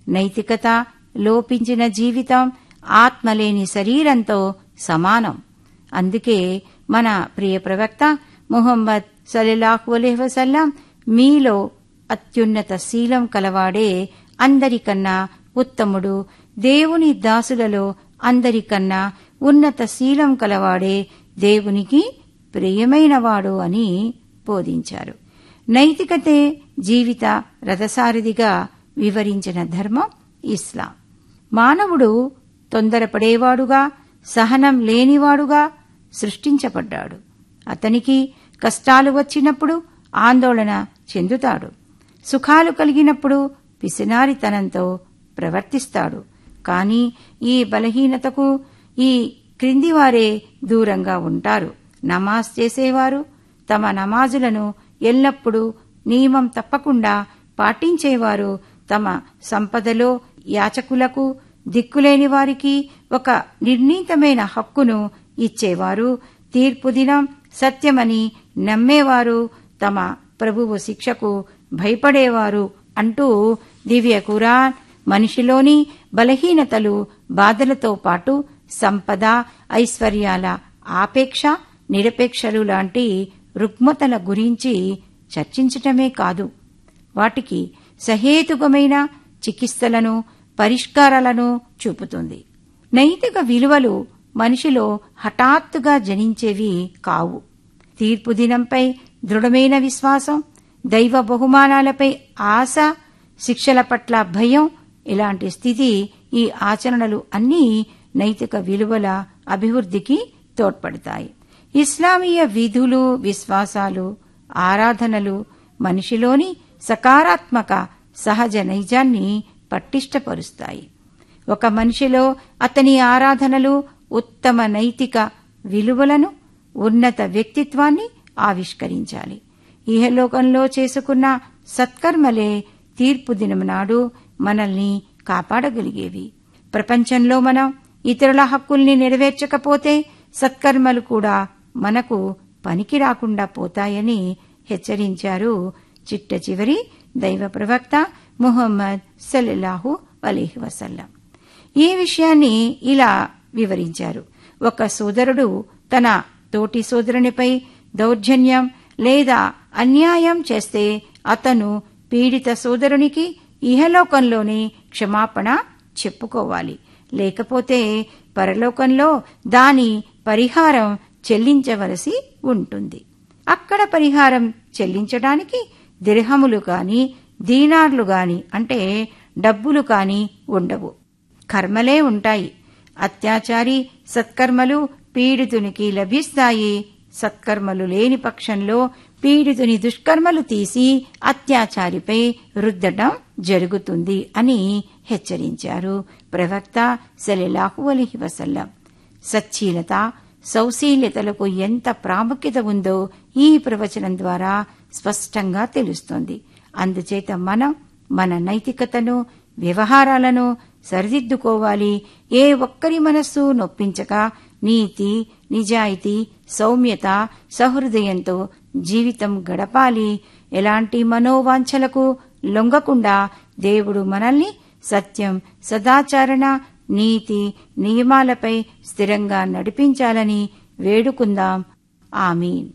నైతికత లోపించిన జీవితం ఆత్మలేని శరీరంతో సమానం అందుకే మన ప్రియ ప్రవక్త ముహమ్మద్ సలెలాహు అలైహి వసల్లం మీలో అత్యున్నత శీలం కలవాడే అందరికన్నా ఉత్తముడు దేవుని దాసులలో అందరికన్నా ఉన్నత శీలం కలవాడే దేవునికి ప్రియమైనవాడు అని బోధించారు నైతికతే జీవిత రథసారథిగా వివరించిన ధర్మం ఇస్లాం మానవుడు తొందరపడేవాడుగా సహనం లేనివాడుగా సృష్టించబడ్డాడు అతనికి కష్టాలు వచ్చినప్పుడు ఆందోళన చెందుతాడు సుఖాలు కలిగినప్పుడు పిసినారితనంతో ప్రవర్తిస్తాడు కాని ఈ బలహీనతకు ఈ క్రిందివారే దూరంగా ఉంటారు నమాజ్ చేసేవారు తమ నమాజులను ఎల్లప్పుడూ నియమం తప్పకుండా పాటించేవారు తమ సంపదలో యాచకులకు దిక్కులేని వారికి ఒక నిర్ణీతమైన హక్కును ఇచ్చేవారు తీర్పు దినం సత్యమని నమ్మేవారు తమ ప్రభువు శిక్షకు భయపడేవారు అంటూ దివ్య కురాన్ మనిషిలోని బలహీనతలు బాధలతో పాటు సంపద ఐశ్వర్యాల ఆపేక్ష నిరపేక్షలు లాంటి రుగ్మతల గురించి చర్చించటమే కాదు వాటికి సహేతుకమైన చికిత్సలను పరిష్కారాలను చూపుతుంది నైతిక విలువలు మనిషిలో హఠాత్తుగా జనించేవి కావు తీర్పు దినంపై దృఢమైన విశ్వాసం దైవ బహుమానాలపై ఆశ శిక్షల పట్ల భయం ఇలాంటి స్థితి ఈ ఆచరణలు అన్నీ నైతిక విలువల అభివృద్ధికి తోడ్పడతాయి ఇస్లామీయ విధులు విశ్వాసాలు ఆరాధనలు మనిషిలోని సకారాత్మక సహజ నైజాన్ని పటిష్టపరుస్తాయి ఒక మనిషిలో అతని ఆరాధనలు ఉత్తమ నైతిక విలువలను ఉన్నత వ్యక్తిత్వాన్ని ఆవిష్కరించాలి ఇహలోకంలో చేసుకున్న సత్కర్మలే తీర్పు దినం నాడు మనల్ని కాపాడగలిగేవి ప్రపంచంలో మనం ఇతరుల హక్కుల్ని నెరవేర్చకపోతే సత్కర్మలు కూడా మనకు పనికి రాకుండా పోతాయని హెచ్చరించారు చిట్ట చివరి దైవ ప్రవక్త ముహమ్మద్ సల్లెల్లాహు అలీహి వసల్లం ఈ విషయాన్ని ఇలా వివరించారు ఒక సోదరుడు తన తోటి సోదరునిపై దౌర్జన్యం లేదా అన్యాయం చేస్తే అతను పీడిత సోదరునికి ఇహలోకంలోనే క్షమాపణ చెప్పుకోవాలి లేకపోతే పరలోకంలో దాని పరిహారం చెల్లించవలసి ఉంటుంది అక్కడ పరిహారం చెల్లించడానికి దిర్హములు కాని దీనార్లు గాని అంటే డబ్బులు కాని ఉండవు కర్మలే ఉంటాయి అత్యాచారి సత్కర్మలు పీడితునికి లభిస్తాయి సత్కర్మలు లేని పక్షంలో పీడితుని దుష్కర్మలు తీసి అత్యాచారిపై రుద్దటం జరుగుతుంది అని హెచ్చరించారు ప్రవక్త సలెలాహు అలిహి వసల్లం సచ్చీలత సౌశీల్యతలకు ఎంత ప్రాముఖ్యత ఉందో ఈ ప్రవచనం ద్వారా స్పష్టంగా తెలుస్తోంది అందుచేత మనం మన నైతికతను వ్యవహారాలను సరిదిద్దుకోవాలి ఏ ఒక్కరి మనస్సు నొప్పించక నీతి నిజాయితీ సౌమ్యత సహృదయంతో జీవితం గడపాలి ఎలాంటి మనోవాంఛలకు లొంగకుండా దేవుడు మనల్ని సత్యం సదాచరణ నీతి నియమాలపై స్థిరంగా నడిపించాలని వేడుకుందాం ఆమీన్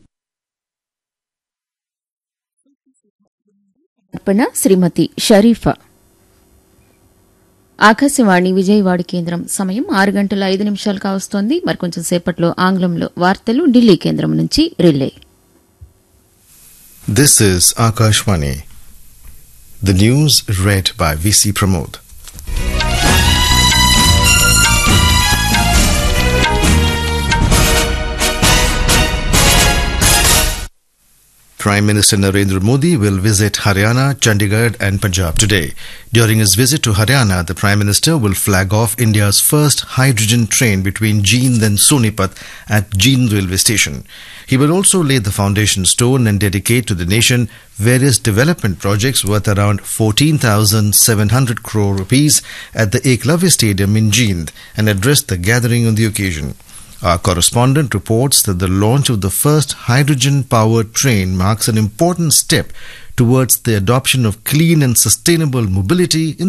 అర్పణ శ్రీమతి షరీఫా ఆకాశవాణి విజయవాడ కేంద్రం సమయం ఆరు గంటల ఐదు నిమిషాలు కావస్తోంది మరికొంచెం సేపట్లో ఆంగ్లంలో వార్తలు ఢిల్లీ కేంద్రం నుంచి relay This is Akashvani. The news read by VC Pramod. Prime Minister Narendra Modi will visit Haryana, Chandigarh and Punjab today. During his visit to Haryana, the Prime Minister will flag off India's first hydrogen train between Jeend and Sonipat at Jeend railway station. He will also lay the foundation stone and dedicate to the nation various development projects worth around 14,700 crore rupees at the Eklavya Stadium in Jeend and address the gathering on the occasion. Our correspondent reports that the launch of the first hydrogen powered train marks an important step towards the adoption of clean and sustainable mobility in